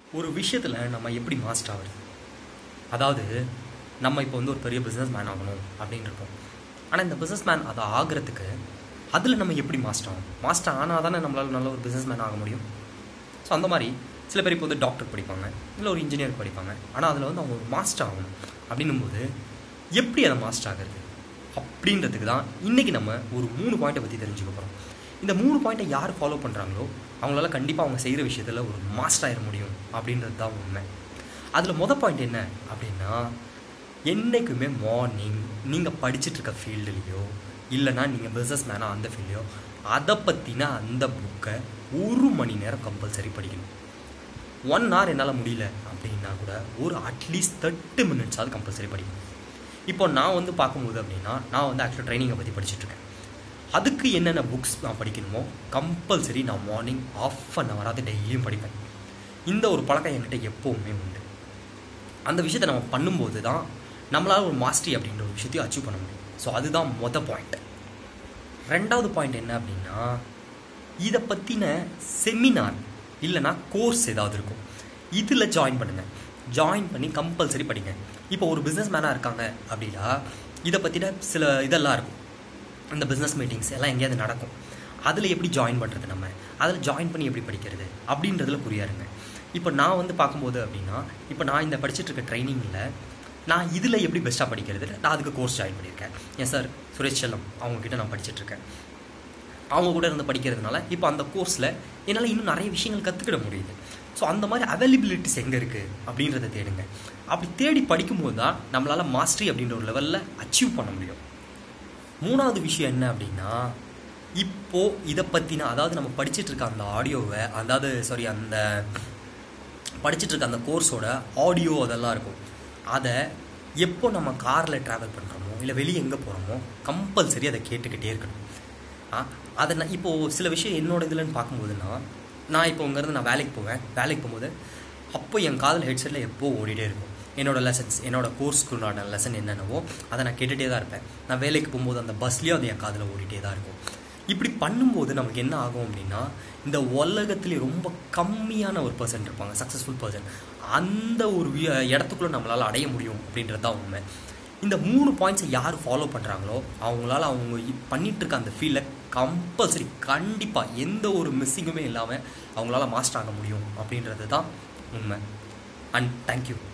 ஒரு விஷயத்தில் நம்ம எப்படி மாஸ்டர் ஆகுறது அதாவது நம்ம இப்போ வந்து ஒரு பெரிய பிஸ்னஸ் மேன் ஆகணும் அப்படின்னு இருக்கோம் ஆனால் இந்த பிஸ்னஸ் மேன் அதை ஆகிறதுக்கு அதில் நம்ம எப்படி மாஸ்டர் ஆகும் மாஸ்டர் ஆனால் தானே நம்மளால் நல்ல ஒரு பிஸ்னஸ் மேன் ஆக முடியும் ஸோ அந்த மாதிரி சில பேர் இப்போ வந்து டாக்டர் படிப்பாங்க இல்லை ஒரு இன்ஜினியர் படிப்பாங்க ஆனால் அதில் வந்து அவங்க ஒரு மாஸ்டர் ஆகணும் அப்படின்னும்போது எப்படி அதை மாஸ்டர் ஆகிறது அப்படின்றதுக்கு தான் இன்றைக்கி நம்ம ஒரு மூணு பாயிண்ட்டை பற்றி தெரிஞ்சுக்க போகிறோம் இந்த மூணு பாயிண்ட்டை யார் ஃபாலோ பண்ணுறாங்களோ அவங்களால கண்டிப்பாக அவங்க செய்கிற விஷயத்தில் ஒரு மாஸ்டர் ஆயிட முடியும் அப்படின்றது தான் உண்மை அதில் மொதல் பாயிண்ட் என்ன அப்படின்னா என்றைக்குமே மார்னிங் நீங்கள் படிச்சுட்டு இருக்க ஃபீல்டுலேயோ இல்லைனா நீங்கள் பிஸ்னஸ் மேனாக அந்த ஃபீல்டையோ அதை பற்றின அந்த புக்கை ஒரு மணி நேரம் கம்பல்சரி படிக்கணும் ஒன் ஹவர் என்னால் முடியல அப்படின்னா கூட ஒரு அட்லீஸ்ட் தேர்ட்டி மினிட்ஸாவது கம்பல்சரி படிக்கணும் இப்போ நான் வந்து பார்க்கும்போது அப்படின்னா நான் வந்து ஆக்சுவலாக ட்ரைனிங்கை பற்றி படிச்சுட்ருக்கேன் அதுக்கு என்னென்ன புக்ஸ் நான் படிக்கணுமோ கம்பல்சரி நான் மார்னிங் ஆஃப் அன் ஹவராது டெய்லியும் படிப்பேன் இந்த ஒரு பழக்கம் என்கிட்ட எப்போவுமே உண்டு அந்த விஷயத்தை நம்ம பண்ணும்போது தான் நம்மளால் ஒரு மாஸ்டரி அப்படின்ற ஒரு விஷயத்தையும் அச்சீவ் பண்ண முடியும் ஸோ அதுதான் மொதல் பாயிண்ட் ரெண்டாவது பாயிண்ட் என்ன அப்படின்னா இதை பற்றின செமினார் இல்லைனா கோர்ஸ் ஏதாவது இருக்கும் இதில் ஜாயின் பண்ணுங்கள் ஜாயின் பண்ணி கம்பல்சரி படிங்க இப்போ ஒரு பிஸ்னஸ் மேனாக இருக்காங்க அப்படின்னா இதை பற்றின சில இதெல்லாம் இருக்கும் இந்த பிஸ்னஸ் மீட்டிங்ஸ் எல்லாம் எங்கேயாவது நடக்கும் அதில் எப்படி ஜாயின் பண்ணுறது நம்ம அதில் ஜாயின் பண்ணி எப்படி படிக்கிறது அப்படின்றதுல புரியாருங்க இப்போ நான் வந்து பார்க்கும்போது அப்படின்னா இப்போ நான் இந்த படிச்சுட்டு இருக்க ட்ரைனிங்கில் நான் இதில் எப்படி பெஸ்ட்டாக படிக்கிறது நான் அதுக்கு கோர்ஸ் ஜாயின் பண்ணியிருக்கேன் என் சார் சுரேஷ் செல்லம் அவங்கக்கிட்ட நான் படிச்சுட்ருக்கேன் அவங்க கூட இருந்து படிக்கிறதுனால இப்போ அந்த கோர்ஸில் என்னால் இன்னும் நிறைய விஷயங்கள் கற்றுக்கிட முடியுது ஸோ அந்த மாதிரி அவைலபிலிட்டிஸ் எங்கே இருக்குது அப்படின்றத தேடுங்க அப்படி தேடி படிக்கும்போது தான் நம்மளால் மாஸ்டரி அப்படின்ற ஒரு லெவலில் அச்சீவ் பண்ண முடியும் மூணாவது விஷயம் என்ன அப்படின்னா இப்போது இதை பற்றின அதாவது நம்ம படிச்சுட்டு இருக்க அந்த ஆடியோவை அதாவது சாரி அந்த படிச்சுட்டு இருக்க அந்த கோர்ஸோட ஆடியோ அதெல்லாம் இருக்கும் அதை எப்போ நம்ம காரில் ட்ராவல் பண்ணுறோமோ இல்லை வெளியே எங்கே போகிறோமோ கம்பல்சரி அதை கேட்டுக்கிட்டே இருக்கணும் அதை நான் இப்போது சில விஷயம் என்னோட இதுலன்னு பார்க்கும்போதுன்னா நான் இப்போ இங்கேருந்து நான் வேலைக்கு போவேன் வேலைக்கு போகும்போது அப்போ என் காதில் ஹெட்செட்டில் எப்போ ஓடிட்டே இருக்கும் என்னோடய லெசன்ஸ் என்னோடய கோர்ஸ்க்குண்டான லெசன் என்னென்னவோ அதை நான் கேட்டுகிட்டே தான் இருப்பேன் நான் வேலைக்கு போகும்போது அந்த பஸ்லேயும் அது என் காதில் ஓடிட்டே தான் இருக்கும் இப்படி பண்ணும்போது நமக்கு என்ன ஆகும் அப்படின்னா இந்த உலகத்துலேயே ரொம்ப கம்மியான ஒரு பர்சன் இருப்பாங்க சக்ஸஸ்ஃபுல் பர்சன் அந்த ஒரு இடத்துக்குள்ளே நம்மளால் அடைய முடியும் அப்படின்றது தான் உண்மை இந்த மூணு பாயிண்ட்ஸை யார் ஃபாலோ பண்ணுறாங்களோ அவங்களால அவங்க பண்ணிகிட்டு இருக்க அந்த ஃபீல்டில் கம்பல்சரி கண்டிப்பாக எந்த ஒரு மிஸ்ஸிங்குமே இல்லாமல் அவங்களால மாஸ்டர் ஆக முடியும் அப்படின்றது தான் உண்மை அண்ட் தேங்க்யூ